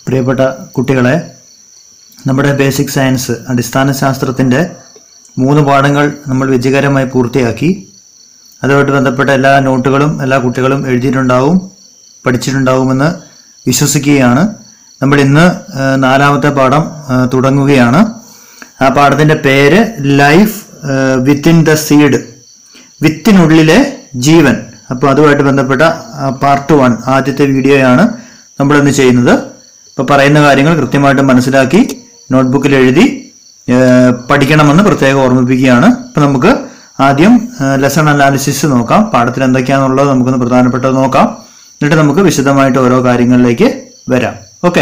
പ്രിയപ്പെട്ട കുട്ടികളെ നമ്മുടെ ബേസിക് സയൻസ് അടിസ്ഥാന ശാസ്ത്രത്തിൻ്റെ മൂന്ന് പാഠങ്ങൾ നമ്മൾ വിജയകരമായി പൂർത്തിയാക്കി അതുമായിട്ട് ബന്ധപ്പെട്ട എല്ലാ നോട്ടുകളും എല്ലാ കുട്ടികളും എഴുതിയിട്ടുണ്ടാവും പഠിച്ചിട്ടുണ്ടാവുമെന്ന് വിശ്വസിക്കുകയാണ് നമ്മൾ ഇന്ന് ആ, നാലാമത്തെ പാഠം ആ, തുടങ്ങുകയാണ് ആ പാഠത്തിൻ്റെ പേര് ലൈഫ് വിത്തിൻ ദ സീഡ് വിത്തിനുള്ളിലെ ജീവൻ അപ്പോൾ അതുമായിട്ട് ബന്ധപ്പെട്ട പാർട്ട് വൺ ആദ്യത്തെ വീഡിയോയാണ് നമ്മൾ ഇന്ന് ചെയ്യുന്നത് അപ്പോൾ പറയുന്ന കാര്യങ്ങൾ കൃത്യമായിട്ട് മനസ്സിലാക്കി നോട്ട്ബുക്കിൽ എഴുതി ഏഹ്, പഠിക്കണമെന്ന് പ്രത്യേകം ഓർമ്മിപ്പിക്കുകയാണ് അപ്പോൾ നമുക്ക് ആദ്യം ലെസൺ അനാലിസിസ് നോക്കാം പാഠത്തിൽ എന്തൊക്കെയാണെന്നുള്ളത് നമുക്കൊന്ന് പ്രധാനപ്പെട്ടത് നോക്കാം എന്നിട്ട് നമുക്ക് വിശദമായിട്ട് ഓരോ കാര്യങ്ങളിലേക്ക് വരാം okay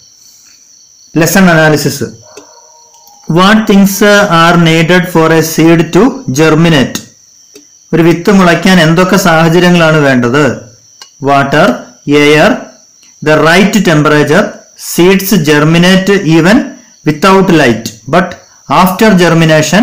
lesson analysis what things are needed for a seed to germinate ഒരു വിത്ത് മുളയ്ക്കാൻ എന്തൊക്കെ സാഹചര്യങ്ങളാണ് വേണ്ടത് water air the right temperature seeds germinate even without light but after germination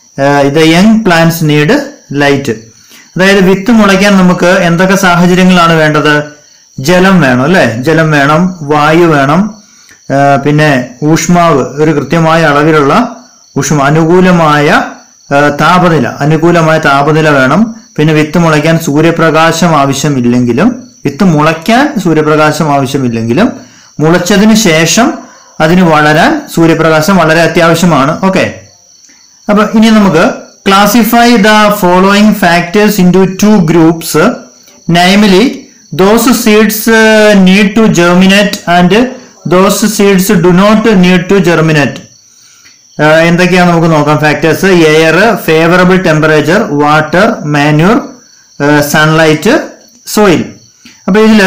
the young plants need light അതായത് വിത്ത് മുളയ്ക്കാൻ നമുക്ക് എന്തൊക്കെ സാഹചര്യങ്ങളാണ് വേണ്ടത് ജലം വേണം അല്ലെ ജലം വേണം വായു വേണം ആ, പിന്നെ ഊഷ്മാവ് ഒരു കൃത്യമായ അളവിലുള്ള ഊഷ്മ അനുകൂലമായ ആ, താപനില അനുകൂലമായ താപനില വേണം പിന്നെ വിത്ത് മുളയ്ക്കാൻ സൂര്യപ്രകാശം ആവശ്യമില്ലെങ്കിലും വിത്ത് മുളയ്ക്കാൻ സൂര്യപ്രകാശം ആവശ്യമില്ലെങ്കിലും മുളച്ചതിന് ശേഷം അതിന് വളരാൻ സൂര്യപ്രകാശം വളരെ അത്യാവശ്യമാണ് ഓക്കെ അപ്പൊ ഇനി നമുക്ക് classify the following factors into two groups namely those seeds need to germinate and those seeds do not need to germinate എന്തൊക്കെയാണ് നമുക്ക് നോക്കാം factors air favourable temperature water manure sunlight soil അപ്പൊ ഇതില്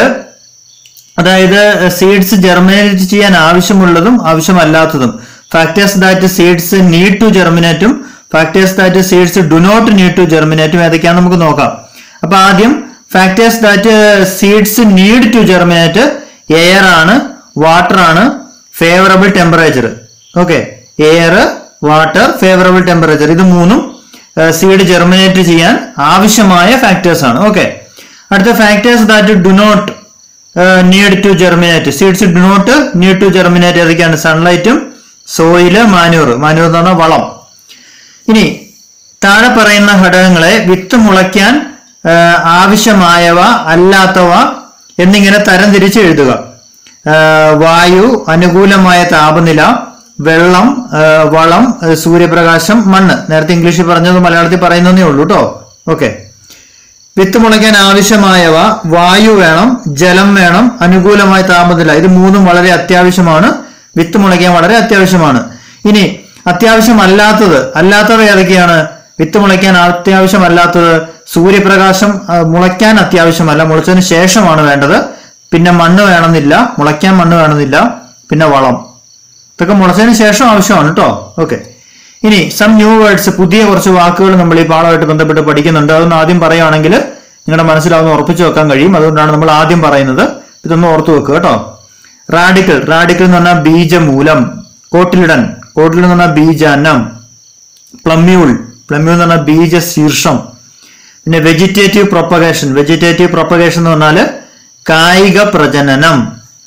അതായത് seeds germinate ചെയ്യാൻ ആവശ്യമുള്ളതും ആവശ്യമല്ലാത്തതും factors that seeds need to ജെർമിനേറ്റും factors that seeds do not need to ജെർമിനേറ്റും ഏതൊക്കെയാണെന്ന് നമുക്ക് നോക്കാം അപ്പൊ ആദ്യം factors that seeds need to germinate air ആണ് വാട്ടർ ആണ് favourable temperature okay air water favourable temperature ഇത് മൂന്നും സീഡ് ജെർമിനേറ്റ് ചെയ്യാൻ ആവശ്യമായ ഫാക്ടേഴ്സ് ആണ് ഓക്കെ അടുത്ത factors that do not need to germinate seeds do not need to germinate ഏതൊക്കെയാണ് സൺലൈറ്റും സോയില് മാനൂർ മാനൂർ എന്ന് പറഞ്ഞാൽ വളം ഇനി താഴെ പറയുന്ന ഘടകങ്ങളെ വിത്ത് മുളയ്ക്കാൻ ആ, ആവശ്യമായവ അല്ലാത്തവ എന്നിങ്ങനെ തരം തിരിച്ച് എഴുതുക ആ, വായു അനുകൂലമായ താപനില വെള്ളം ആ, വളം ആ, സൂര്യപ്രകാശം മണ്ണ് നേരത്തെ ഇംഗ്ലീഷിൽ പറഞ്ഞത് മലയാളത്തിൽ പറയുന്നതേ ഉള്ളൂ കേട്ടോ ഓക്കെ വിത്ത് മുളയ്ക്കാൻ ആവശ്യമായവ വായു വേണം ജലം വേണം അനുകൂലമായ താപനില ഇത് മൂന്നും വളരെ അത്യാവശ്യമാണ് വിത്ത് മുളയ്ക്കാൻ വളരെ അത്യാവശ്യമാണ് ഇനി അത്യാവശ്യമല്ലാത്തത് അല്ലാത്തവ ഏതൊക്കെയാണ് വിത്ത് മുളയ്ക്കാൻ അത്യാവശ്യമല്ലാത്തത് സൂര്യപ്രകാശം ആ, മുളയ്ക്കാൻ അത്യാവശ്യമല്ല മുളച്ചതിന് ശേഷമാണ് വേണ്ടത് പിന്നെ മണ്ണ് വേണമെന്നില്ല മുളയ്ക്കാൻ മണ്ണ് വേണമെന്നില്ല പിന്നെ വളം ഇതൊക്കെ മുളച്ചതിന് ശേഷം ആവശ്യമാണ് കേട്ടോ ഓക്കെ ഇനി സം ന്യൂ വേർഡ്സ് പുതിയ കുറച്ച് വാക്കുകൾ നമ്മൾ ഈ പാഠമായിട്ട് ബന്ധപ്പെട്ട് പഠിക്കുന്നുണ്ട് അതൊന്ന് ആദ്യം പറയുകയാണെങ്കിൽ നിങ്ങളുടെ മനസ്സിലാവുന്ന ഉറപ്പിച്ചു വെക്കാൻ കഴിയും അതുകൊണ്ടാണ് നമ്മൾ ആദ്യം പറയുന്നത് ഇതൊന്ന് ഓർത്തു വെക്കുക കേട്ടോ റാഡിക്കൽ റാഡിക്കൽ എന്ന് പറഞ്ഞാൽ ബീജമൂലം കോട്ടിലിടൻ കോട്ടിലിടൻ എന്ന് പറഞ്ഞാൽ ബീജാന്നം പ്ലമ്യൂൾ പ്ലമ്യൂൾ എന്ന് പറഞ്ഞാൽ ബീജ ശീർഷം പിന്നെ വെജിറ്റേറ്റീവ് പ്രൊപ്പഗേഷൻ വെജിറ്റേറ്റീവ് പ്രൊപ്പഗേഷൻ എന്ന് പറഞ്ഞാൽ കായിക പ്രജനനം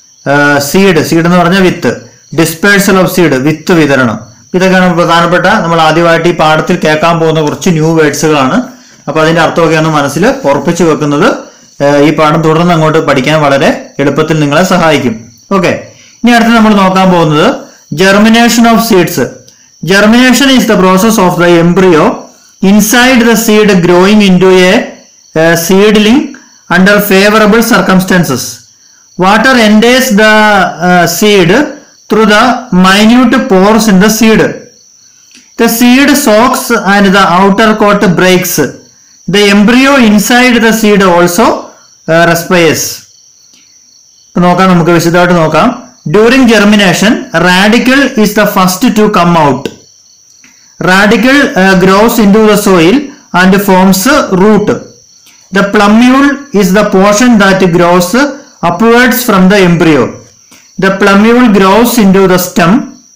സീഡ് സീഡ് എന്ന് പറഞ്ഞാൽ വിത്ത് ഡിസ്പേഴ്സൽ ഓഫ് സീഡ് വിത്ത് വിതരണം ഇതൊക്കെയാണ് പ്രധാനപ്പെട്ട നമ്മൾ ആദ്യമായിട്ട് ഈ പാഠത്തിൽ കേൾക്കാൻ പോകുന്ന കുറച്ച് ന്യൂ വേർഡ്സുകളാണ് അപ്പൊ അതിന്റെ അർത്ഥമൊക്കെയാണ് മനസ്സിൽ ഉറപ്പിച്ചു വെക്കുന്നത് ഏഹ് ഈ പാഠം തുടർന്ന് അങ്ങോട്ട് പഠിക്കാൻ വളരെ എളുപ്പത്തിൽ നിങ്ങളെ സഹായിക്കും ഓക്കെ ഇനി അടുത്ത് നമ്മൾ നോക്കാൻ പോകുന്നത് germination of seeds germination is the process of the embryo inside the seed growing into a seedling under favourable circumstances water enters the uh, seed through the minute pores in the seed the seed soaks and the outer coat breaks the embryo inside the seed also uh, respires ഇപ്പൊ നോക്കാം നമുക്ക് വിശദമായിട്ട് നോക്കാം during germination radicle is the first to come out radicle grows into the soil and forms root The plumule is the portion that grows upwards from the embryo. The plumule grows into the stem.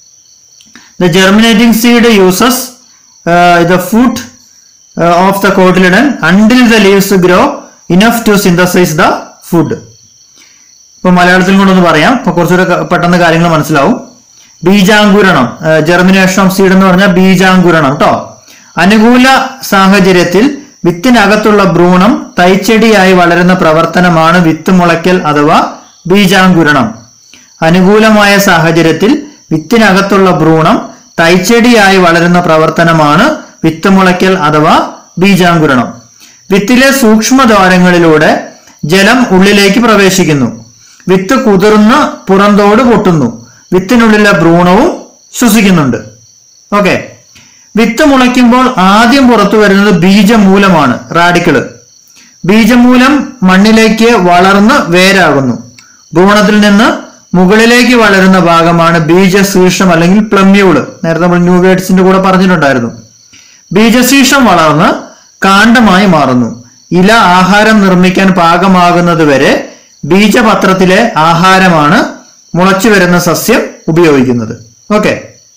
The germinating seed uses uh, the foot uh, of the cotyledon until the leaves grow enough to synthesize the food. ഇപ്പൊ മലയാളത്തിൽ കൊണ്ടൊന്ന് പറയാം അപ്പൊ കുറച്ചുകൂടെ ക- പെട്ടെന്ന് കാര്യങ്ങൾ മനസ്സിലാവും ബീജാങ്കുരണം ജെർമിനേഷൻ ഓഫ് സീഡ് എന്ന് പറഞ്ഞാൽ ബീജാങ്കുരണം കേട്ടോ അനുകൂല സാഹചര്യത്തിൽ വിത്തിനകത്തുള്ള ഭ്രൂണം തൈച്ചെടിയായി വളരുന്ന പ്രവർത്തനമാണ് വിത്ത് മുളയ്ക്കൽ അഥവാ ബീജാങ്കുരണം അനുകൂലമായ സാഹചര്യത്തിൽ വിത്തിനകത്തുള്ള ഭ്രൂണം തൈച്ചെടിയായി വളരുന്ന പ്രവർത്തനമാണ് വിത്ത് മുളയ്ക്കൽ അഥവാ ബീജാങ്കുരണം വിത്തിലെ സൂക്ഷ്മദ്വാരങ്ങളിലൂടെ ജലം ഉള്ളിലേക്ക് പ്രവേശിക്കുന്നു വിത്ത് കുതിർന്ന് പുറന്തോട് പൊട്ടുന്നു വിത്തിനുള്ളിലെ ഭ്രൂണവും ശ്വസിക്കുന്നുണ്ട് ഓക്കെ വിത്ത് മുളയ്ക്കുമ്പോൾ ആദ്യം പുറത്തു വരുന്നത് ബീജമൂലമാണ് റാഡിക്കിള് ബീജമൂലം മണ്ണിലേക്ക് വളർന്ന് വേരാകുന്നു ഭ്രൂണത്തിൽ നിന്ന് മുകളിലേക്ക് വളരുന്ന ഭാഗമാണ് ബീജശീർഷം അല്ലെങ്കിൽ പ്ലമ്യൂള് നേരത്തെ നമ്മൾ ന്യൂവേഡ്സിന്റെ കൂടെ പറഞ്ഞിട്ടുണ്ടായിരുന്നു ബീജശീർഷം വളർന്ന് കാണ്ഡമായി മാറുന്നു ഇല ആഹാരം നിർമ്മിക്കാൻ പാകമാകുന്നത് വരെ ബീജപത്രത്തിലെ ആഹാരമാണ് മുളച്ചു വരുന്ന സസ്യം ഉപയോഗിക്കുന്നത് ഓക്കെ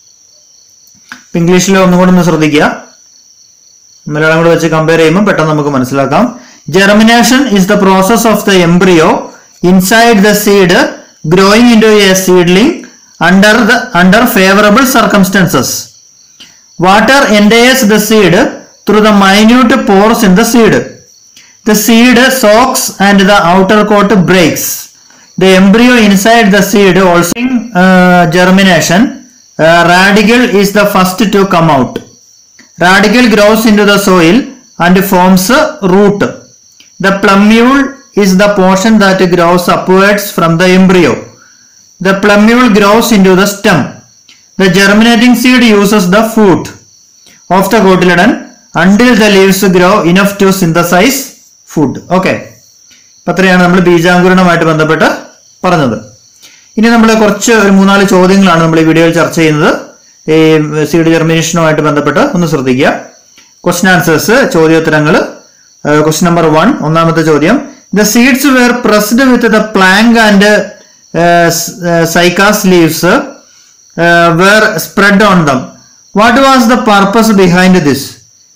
ഇംഗ്ലീഷിൽ ഒന്നുകൂടെ ഒന്ന് ശ്രദ്ധിക്കുക മലയാളം കൂടെ വെച്ച് കമ്പയർ ചെയ്യുമ്പോൾ പെട്ടെന്ന് നമുക്ക് മനസ്സിലാക്കാം germination is the process of the embryo inside the seed growing into a seedling under the under favourable circumstances water enters the seed through the minute pores in the seed the seed soaks and the outer coat breaks the embryo inside the seed also germination radicle is the first to come out Radical grows into the soil and forms a root. The plumule is the portion that grows upwards from the embryo. The plumule grows into the stem. The germinating seed uses the food of the cotyledon until the leaves grow enough to synthesize food. Okay. അപ്പൊ അത്രയാണ് നമ്മൾ ബീജാങ്കുരണമായിട്ട് ബന്ധപ്പെട്ട് പറഞ്ഞത് ഇനി നമ്മൾ കുറച്ച് ഒരു മൂന്നാല് ചോദ്യങ്ങളാണ് നമ്മൾ ഈ വീഡിയോയിൽ ചർച്ച ചെയ്യുന്നത് ഈ സീഡ് ജെർമിനേഷനുമായിട്ട് ബന്ധപ്പെട്ട് ഒന്ന് ശ്രദ്ധിക്കുക ക്വസ്റ്റ്യൻ ആൻസേഴ്സ് ചോദ്യോത്തരങ്ങൾ ക്വസ്റ്റ്യൻ നമ്പർ വൺ ഒന്നാമത്തെ ചോദ്യം the seeds were pressed with the plank and cycas leaves were spread on them what was the purpose behind this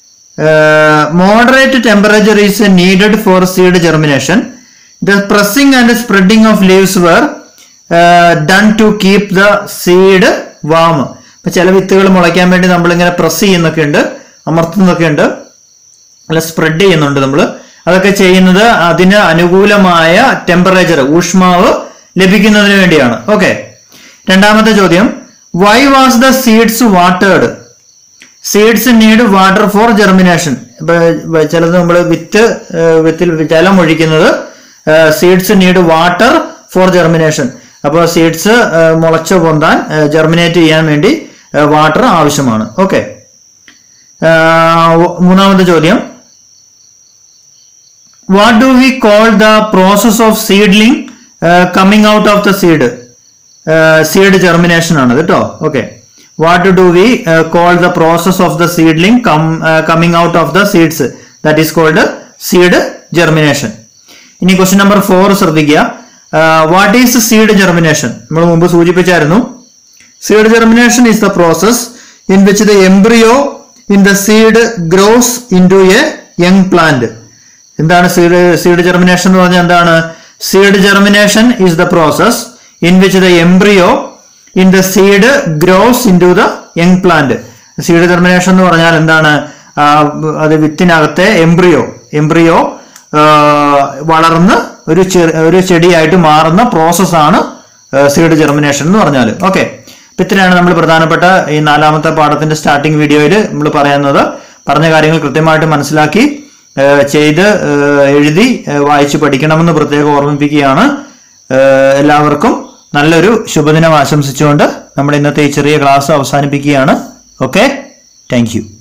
moderate temperature is needed for seed germination. The pressing and spreading of leaves were uh, done to keep the seed warm. ഇപ്പൊ ചില വിത്തുകൾ മുളയ്ക്കാൻ വേണ്ടി നമ്മളിങ്ങനെ press ചെയ്യുന്നൊക്കെ ഉണ്ട് അമർത്തുന്നൊക്കെ ഉണ്ട് അല്ല spread ചെയ്യുന്നുണ്ട് നമ്മൾ അതൊക്കെ ചെയ്യുന്നത് അതിന് അനുകൂലമായ ടെമ്പറേച്ചർ ഊഷ്മാവ് ലഭിക്കുന്നതിന് വേണ്ടിയാണ് ഓക്കെ രണ്ടാമത്തെ ചോദ്യം വൈ വാസ് ദ സീഡ്സ് വാട്ടേഡ് seeds need water for germination ഇപ്പൊ ചിലത് നമ്മൾ വിത്ത് ഏഹ് വിത്തിൽ ജലം ഒഴിക്കുന്നത് seeds need water for germination അപ്പോൾ സീഡ്സ് മുളച്ചു പൊന്താൻ ജെർമിനേറ്റ് ചെയ്യാൻ വേണ്ടി വാട്ടർ ആവശ്യമാണ് ഓക്കെ മൂന്നാമത്തെ ചോദ്യം what do we call the process of seedling coming out of the seed seed germination ആണ് കേട്ടോ okay what do we call the process of the seedling coming out of the seeds that is called seed germination ഇനി question number four ശ്രദ്ധിക്കുക what is seed germination നമ്മൾ മുമ്പ് സൂചിപ്പിച്ചായിരുന്നു seed germination is the process in which the embryo in the seed grows into a young plant എന്താണ് seed seed germination എന്ന് പറഞ്ഞാൽ എന്താണ് seed germination is the process in which the embryo in the seed grows into the young plant seed germination എന്ന് പറഞ്ഞാൽ എന്താണ് ആ, അത് വിത്തിനകത്തെ embryo embryo വളർന്ന് ഒരു ചെറി ഒരു ചെടിയായിട്ട് മാറുന്ന പ്രോസസ്സാണ് സീഡ് ജെർമിനേഷൻ എന്ന് പറഞ്ഞാൽ ഓക്കെ അപ്പൊ ഇത്രയാണ് നമ്മൾ പ്രധാനപ്പെട്ട ഈ നാലാമത്തെ പാഠത്തിന്റെ സ്റ്റാർട്ടിംഗ് വീഡിയോയിൽ നമ്മൾ പറയുന്നത് പറഞ്ഞ കാര്യങ്ങൾ കൃത്യമായിട്ട് മനസ്സിലാക്കി ഏഹ് ചെയ്ത് ഏഹ് എഴുതി ഏഹ് വായിച്ച് പഠിക്കണമെന്ന് പ്രത്യേകം ഓർമ്മിപ്പിക്കുകയാണ് ഏഹ് എല്ലാവർക്കും നല്ലൊരു ശുഭദിനം ആശംസിച്ചുകൊണ്ട് നമ്മൾ ഇന്നത്തെ ഈ ചെറിയ ക്ലാസ് അവസാനിപ്പിക്കുകയാണ് ഓക്കെ താങ്ക് യു